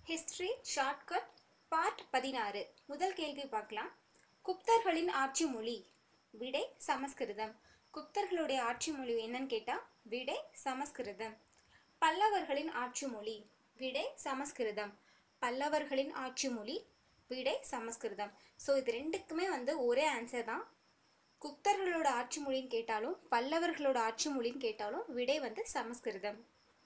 history shortcut part பதினாறு முதல் கேள்வி பார்க்கலாம் குப்தர்களின் ஆட்சி மொழி விடை சமஸ்கிருதம் குப்தர்களுடைய ஆட்சி மொழி என்னன்னு கேட்டால் விடை சமஸ்கிருதம் பல்லவர்களின் ஆட்சி மொழி விடை சமஸ்கிருதம் பல்லவர்களின் ஆட்சி மொழி விடை சமஸ்கிருதம் ஸோ இது ரெண்டுக்குமே வந்து ஒரே ஆன்சர் தான் குப்தர்களோட ஆட்சி மொழின்னு கேட்டாலும் பல்லவர்களோட ஆட்சி மொழின்னு கேட்டாலும் விடை வந்து சமஸ்கிருதம்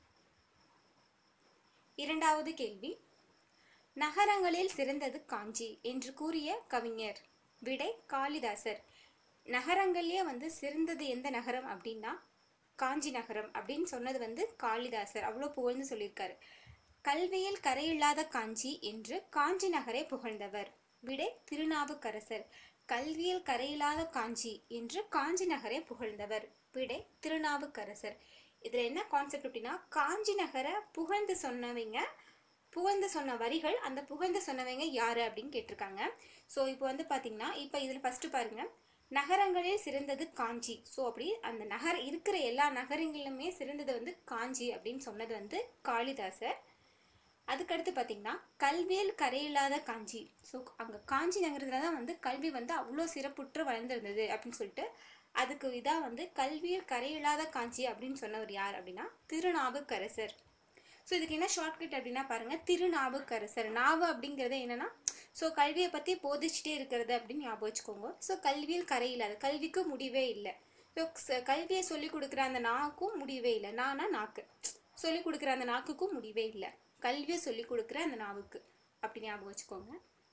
இரண்டாவது கேள்வி நகரங்களில் சிறந்தது காஞ்சி என்று கூறிய கவிஞர் விடை காளிதாசர் நகரங்கள்லேயே வந்து சிறந்தது எந்த நகரம் அப்படின்னா காஞ்சி நகரம் அப்படின்னு சொன்னது வந்து காளிதாசர் அவ்வளோ புகழ்ந்து சொல்லியிருக்காரு கல்வியில் கரையில்லாத காஞ்சி என்று காஞ்சி நகரை புகழ்ந்தவர் விடை திருநாவுக்கரசர் கல்வியில் கரையில்லாத காஞ்சி என்று காஞ்சி நகரை புகழ்ந்தவர் விடை திருநாவுக்கரசர் இதில் என்ன கான்செப்ட் அப்படின்னா காஞ்சி நகரை புகழ்ந்து சொன்னவங்க புகழ்ந்து சொன்ன வரிகள் அந்த புகழ்ந்து சொன்னவங்க யாரு அப்படின்னு கேட்டிருக்காங்க ஸோ இப்போ வந்து பார்த்தீங்கன்னா இப்போ இதில் ஃபஸ்ட்டு பாருங்க நகரங்களில் சிறந்தது காஞ்சி ஸோ அப்படி அந்த நகர் இருக்கிற எல்லா நகரங்களிலுமே சிறந்தது வந்து காஞ்சி அப்படின்னு சொன்னது வந்து காளிதாசர் அதுக்கடுத்து பார்த்தீங்கன்னா கல்வியில் கரையில்லாத காஞ்சி ஸோ அங்கே காஞ்சி நகரத்தில் தான் வந்து கல்வி வந்து அவ்வளோ சிறப்புற்று வளர்ந்துருந்தது அப்படின்னு சொல்லிட்டு அதுக்கு இதாக வந்து கல்வியில் கரையில்லாத காஞ்சி அப்படின்னு சொன்னவர் யார் அப்படின்னா திருநாவுக்கரசர் ஸோ இதுக்கு என்ன ஷார்ட்கட் அப்படின்னா பாருங்கள் திருநாவுக்கரசர் நாவு அப்படிங்கிறது என்னென்னா ஸோ கல்வியை பற்றி போதிச்சுட்டே இருக்கிறது அப்படின்னு ஞாபகம் வச்சுக்கோங்க ஸோ கல்வியில் கரையில்லாத கல்விக்கு முடிவே இல்லை ஸோ கல்வியை சொல்லிக் கொடுக்குற அந்த நாக்கும் முடிவே இல்லை நானா நாக்கு சொல்லிக் கொடுக்குற அந்த நாக்குக்கும் முடிவே இல்லை கல்வியை சொல்லிக் கொடுக்குற அந்த நாவுக்கு அப்படி ஞாபகம் வச்சுக்கோங்க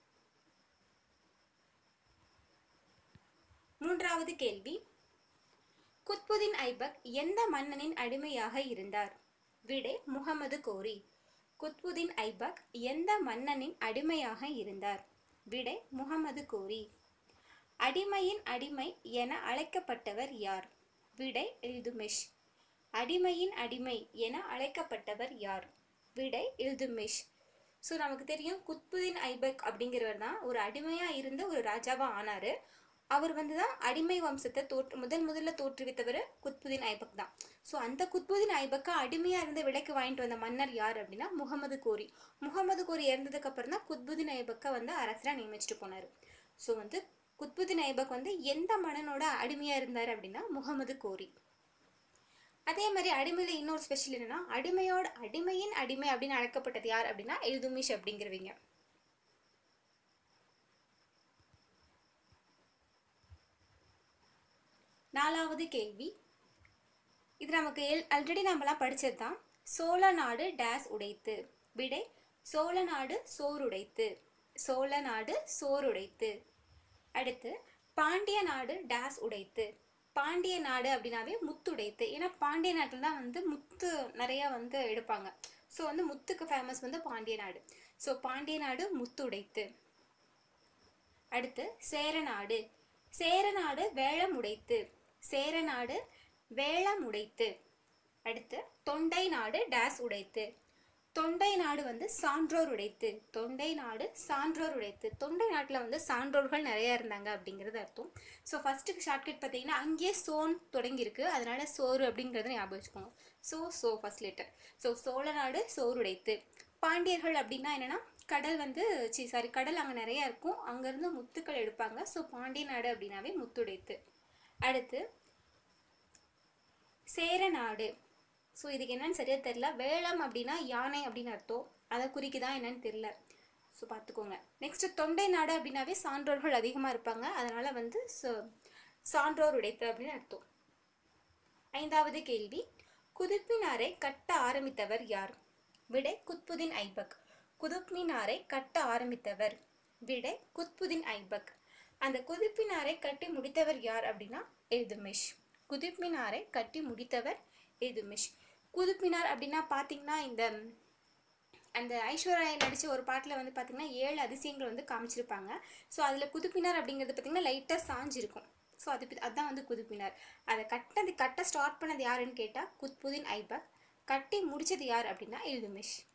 மூன்றாவது கேள்வி குத்புதீன் ஐபக் எந்த மன்னனின் அடிமையாக இருந்தார் விடை முகமது கோரி குத்புதீன் ஐபக் எந்த மன்னனின் அடிமையாக இருந்தார் விடை முகமது கோரி அடிமையின் அடிமை என அழைக்கப்பட்டவர் யார் விடை இல்துமிஷ் அடிமையின் அடிமை என அழைக்கப்பட்டவர் யார் விடை இல்துமிஷ் ஸோ நமக்கு தெரியும் குத்புதீன் ஐபக் அப்படிங்கிறவர் தான் ஒரு அடிமையாக இருந்த ஒரு ராஜாவாக ஆனார் அவர் வந்து தான் அடிமை வம்சத்தை தோற்று முதல் முதல்ல தோற்றுவித்தவர் குத்புதீன் ஐபக் தான் ஸோ அந்த குத்புதீன் ஐபக்கை அடிமையாக இருந்து விலைக்கு வாங்கிட்டு வந்த மன்னர் யார் அப்படின்னா முகமது கோரி முகமது கோரி இறந்ததுக்கு அப்புறம் தான் குத்புதீன் ஐபக்கை வந்து அரசராக நியமிச்சுட்டு போனார் ஸோ வந்து குத்புதீன் ஐபக் வந்து எந்த மன்னனோட அடிமையாக இருந்தார் அப்படின்னா முகமது கோரி அதே மாதிரி அடிமையில் இன்னொரு ஸ்பெஷல் என்னன்னா அடிமையோட அடிமையின் அடிமை அப்படின்னு அழைக்கப்பட்டது யார் அப்படின்னா எல்துமிஷ் அப்படிங்கிறவங்க நாலாவது கேள்வி இது நமக்கு எல் ஆல்ரெடி நம்மலாம் படித்தது தான் சோழ நாடு டேஸ் உடைத்து விடை சோழ நாடு சோறுடைத்து சோழ நாடு சோறுடைத்து அடுத்து பாண்டிய நாடு டேஸ் உடைத்து பாண்டிய நாடு அப்படின்னாவே முத்துடைத்து ஏன்னா பாண்டிய நாட்டில் தான் வந்து முத்து நிறையா வந்து எடுப்பாங்க ஸோ வந்து முத்துக்கு ஃபேமஸ் வந்து பாண்டிய நாடு ஸோ பாண்டிய நாடு முத்துடைத்து அடுத்து சேரநாடு சேரநாடு வேளம் உடைத்து சேரநாடு வேளம் உடைத்து அடுத்து தொண்டை நாடு டேஸ் உடைத்து தொண்டை நாடு வந்து சான்றோர் உடைத்து தொண்டை நாடு சான்றோர் உடைத்து தொண்டை நாட்டில் வந்து சான்றோர்கள் நிறையா இருந்தாங்க அப்படிங்கிறது அர்த்தம் ஸோ ஃபஸ்ட்டுக்கு ஷார்ட்கட் பார்த்தீங்கன்னா அங்கேயே சோன் தொடங்கியிருக்கு அதனால சோறு அப்படிங்கிறத ஞாபகம் வச்சுக்கோங்க so so first letter so Chola நாடு சோறு உடைத்து பாண்டியர்கள் அப்படின்னா என்னென்னா கடல் வந்து சி சாரி கடல் அங்கே நிறையா இருக்கும் அங்கேருந்து முத்துக்கள் எடுப்பாங்க ஸோ பாண்டிய நாடு அப்படின்னாவே முத்துடைத்து அடுத்து சேரநாடு ஸோ இதுக்கு என்னன்னு சரியாக தெரில வேளம் அப்படின்னா யானை அப்படின்னு அர்த்தம் அதை குறிக்குதான் என்னன்னு தெரில ஸோ பார்த்துக்கோங்க நெக்ஸ்ட் தொண்டை நாடு அப்படின்னாவே சான்றோர்கள் அதிகமாக இருப்பாங்க அதனால் வந்து சான்றோர் உடைத்து அப்படின்னு அர்த்தம் ஐந்தாவது கேள்வி குதுப்பினாரை கட்ட ஆரம்பித்தவர் யார் விடை குத்புதீன் ஐபக் குதுப்மினாரை கட்ட ஆரம்பித்தவர் விடை குத்புதீன் ஐபக் அந்த குதுப்பினாரை கட்டி முடித்தவர் யார் அப்படின்னா எல்துமிஷ் குதுப்மினாரை கட்டி முடித்தவர் எல்துமிஷ் குதுப்பினார் அப்படின்னா பார்த்தீங்கன்னா இந்த அந்த ஐஸ்வர்யா நடித்த ஒரு பாட்டில் வந்து பார்த்திங்கன்னா ஏழு அதிசயங்கள் வந்து காமிச்சிருப்பாங்க ஸோ அதில் குதுப்பினார் அப்படிங்கிறது பார்த்திங்கன்னா லைட்டாக சாஞ்சிருக்கும் ஸோ அது அதுதான் வந்து குதுப்பினார் அதை கட்டது கட்ட ஸ்டார்ட் பண்ணது யாருன்னு கேட்டால் குத்புதீன் ஐபக் கட்டி முடித்தது யார் அப்படின்னா இல்துமிஷ்